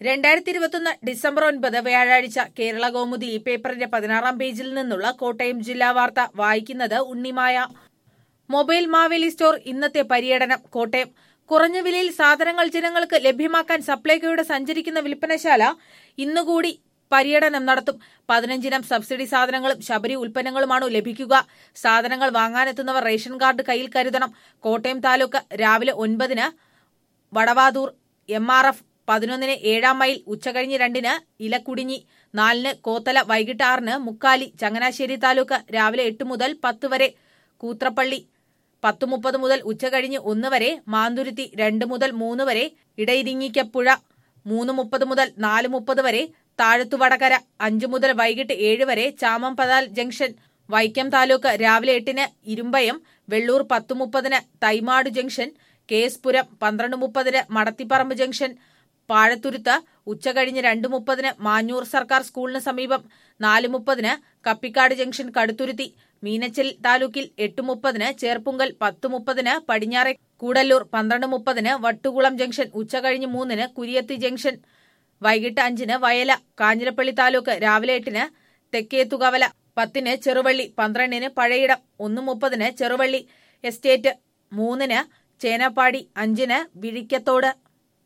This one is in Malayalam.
രണ്ടായിരത്തി ഇരുപത്തൊന്ന് ഡിസംബർ ഒൻപത് വ്യാഴാഴ്ച കേരള കൗമുദി ഈ പേപ്പറിന്റെ പതിനാറാം പേജിൽ നിന്നുള്ള കോട്ടയം ജില്ലാ വാർത്ത വായിക്കുന്നത് ഉണ്ണിമായ മൊബൈൽ മാവേലി സ്റ്റോർ ഇന്നത്തെ പര്യടനം കോട്ടയം കുറഞ്ഞ വിലയിൽ സാധനങ്ങൾ ജനങ്ങൾക്ക് ലഭ്യമാക്കാൻ സപ്ലൈകോയുടെ സഞ്ചരിക്കുന്ന വിൽപ്പനശാല ഇന്നുകൂടി പര്യടനം നടത്തും പതിനഞ്ചിനം സബ്സിഡി സാധനങ്ങളും ശബരി ഉൽപ്പന്നങ്ങളുമാണ് ലഭിക്കുക സാധനങ്ങൾ വാങ്ങാനെത്തുന്നവർ റേഷൻ കാർഡ് കയ്യിൽ കരുതണം കോട്ടയം താലൂക്ക് രാവിലെ ഒൻപതിന് വടവാതൂർ എം ആർ എഫ് പതിനൊന്നിന് ഏഴാം മൈൽ ഉച്ചകഴിഞ്ഞ് രണ്ടിന് ഇലക്കുടിഞ്ഞി നാലിന് കോത്തല വൈകിട്ട് ആറിന് മുക്കാലി ചങ്ങനാശ്ശേരി താലൂക്ക് രാവിലെ എട്ട് മുതൽ പത്ത് വരെ കൂത്രപ്പള്ളി പത്ത് മുപ്പത് മുതൽ ഉച്ചകഴിഞ്ഞ് ഒന്ന് വരെ മാന്തുരുത്തി രണ്ട് മുതൽ മൂന്ന് വരെ ഇടയിരിങ്ങിക്കപ്പുഴ മൂന്ന് മുപ്പത് മുതൽ നാല് മുപ്പത് വരെ താഴത്തുവടകര അഞ്ചു മുതൽ വൈകിട്ട് ഏഴ് വരെ ചാമംപതാൽ ജംഗ്ഷൻ വൈക്കം താലൂക്ക് രാവിലെ എട്ടിന് ഇരുമ്പയം വെള്ളൂർ പത്ത് മുപ്പതിന് Thaimad junction K S Puram പന്ത്രണ്ട് മുപ്പതിന് മടത്തിപ്പറമ്പ് ജംഗ്ഷൻ പാഴത്തുരുത്ത് ഉച്ചകഴിഞ്ഞ് രണ്ട് മുപ്പതിന് മാഞ്ഞൂർ സർക്കാർ സ്കൂളിന് സമീപം നാല് മുപ്പതിന് കപ്പിക്കാട് ജംഗ്ഷൻ കടുത്തുരുത്തി മീനച്ചൽ താലൂക്കിൽ എട്ട് മുപ്പതിന് ചേർപ്പുങ്കൽ പത്ത് മുപ്പതിന് പടിഞ്ഞാറെ കൂടല്ലൂർ പന്ത്രണ്ട് മുപ്പതിന് വട്ടുകുളം ജംഗ്ഷൻ ഉച്ചകഴിഞ്ഞ് മൂന്നിന് കുരിയത്തി ജംഗ്ഷൻ വൈകിട്ട് അഞ്ചിന് വയല കാഞ്ഞിരപ്പള്ളി താലൂക്ക് രാവിലെ എട്ടിന് തെക്കേത്തുകവല പത്തിന് ചെറുവള്ളി പന്ത്രണ്ടിന് പഴയിടം ഒന്ന് മുപ്പതിന് ചെറുവള്ളി എസ്റ്റേറ്റ് മൂന്നിന് ചേനപ്പാടി അഞ്ചിന് വിഴിക്കത്തോട്